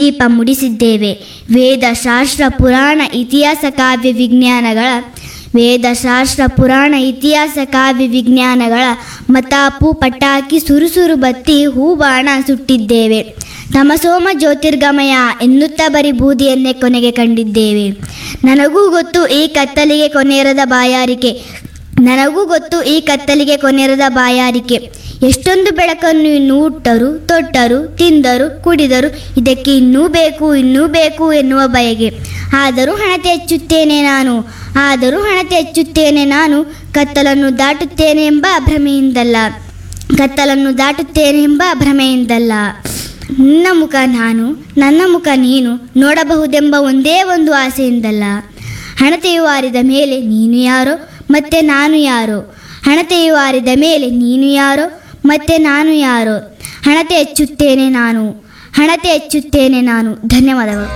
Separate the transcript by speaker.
Speaker 1: ದೀಪ ಮುಡಿಸಿದ್ದೇವೆ ವೇದ ಶಾಸ್ತ್ರ ಪುರಾಣ ಇತಿಹಾಸ ಕಾವ್ಯ ವಿಜ್ಞಾನಗಳ ವೇದ ಶಾಸ್ತ್ರ ಪುರಾಣ ಇತಿಹಾಸ ಕಾವ್ಯ ವಿಜ್ಞಾನಗಳ ಮತಾಪು ಪಟಾಕಿ ಸುರುಸುರು ಬತ್ತಿ ಹೂಬಾಣ ಸುಟ್ಟಿದ್ದೇವೆ ತಮಸೋಮ ಜ್ಯೋತಿರ್ಗಮಯ ಎನ್ನುತ್ತಾ ಬರೀ ಬೂದಿಯನ್ನೇ ಕೊನೆಗೆ ಕಂಡಿದ್ದೇವೆ ನನಗೂ ಗೊತ್ತು ಈ ಕತ್ತಲಿಗೆ ಕೊನೆಯರದ ಬಾಯಾರಿಕೆ ನನಗೂ ಗೊತ್ತು ಈ ಕತ್ತಲಿಗೆ ಕೊನೆಯರದ ಬಾಯಾರಿಕೆ ಎಷ್ಟೊಂದು ಬೆಳಕನ್ನು ಇನ್ನೂ ಉಟ್ಟರು ತೊಟ್ಟರು ತಿಂದರು ಕುಡಿದರು ಇದಕ್ಕೆ ಇನ್ನೂ ಬೇಕು ಇನ್ನೂ ಬೇಕು ಎನ್ನುವ ಬಯಕೆ ಆದರೂ ಹಣತೆ ಹೆಚ್ಚುತ್ತೇನೆ ನಾನು ಆದರೂ ಹಣತೆ ಹೆಚ್ಚುತ್ತೇನೆ ನಾನು ಕತ್ತಲನ್ನು ದಾಟುತ್ತೇನೆ ಎಂಬ ಭ್ರಮೆಯಿಂದಲ್ಲ ಕತ್ತಲನ್ನು ದಾಟುತ್ತೇನೆ ಎಂಬ ಭ್ರಮೆಯಿಂದಲ್ಲ ನಿನ್ನ ಮುಖ ನಾನು ನನ್ನ ಮುಖ ನೀನು ನೋಡಬಹುದೆಂಬ ಒಂದೇ ಒಂದು ಆಸೆಯಿಂದಲ್ಲ ಹಣತೆಯು ಆರಿದ ಮೇಲೆ ನೀನು ಯಾರೋ ಮತ್ತೆ ನಾನು ಯಾರೋ ಹಣತೆಯು ಆರಿದ ಮೇಲೆ ನೀನು ಯಾರೋ ಮತ್ತೆ ನಾನು ಯಾರೋ ಹಣತೆ ಹೆಚ್ಚುತ್ತೇನೆ ನಾನು ಹಣತೆ ಹೆಚ್ಚುತ್ತೇನೆ ನಾನು ಧನ್ಯವಾದಗಳು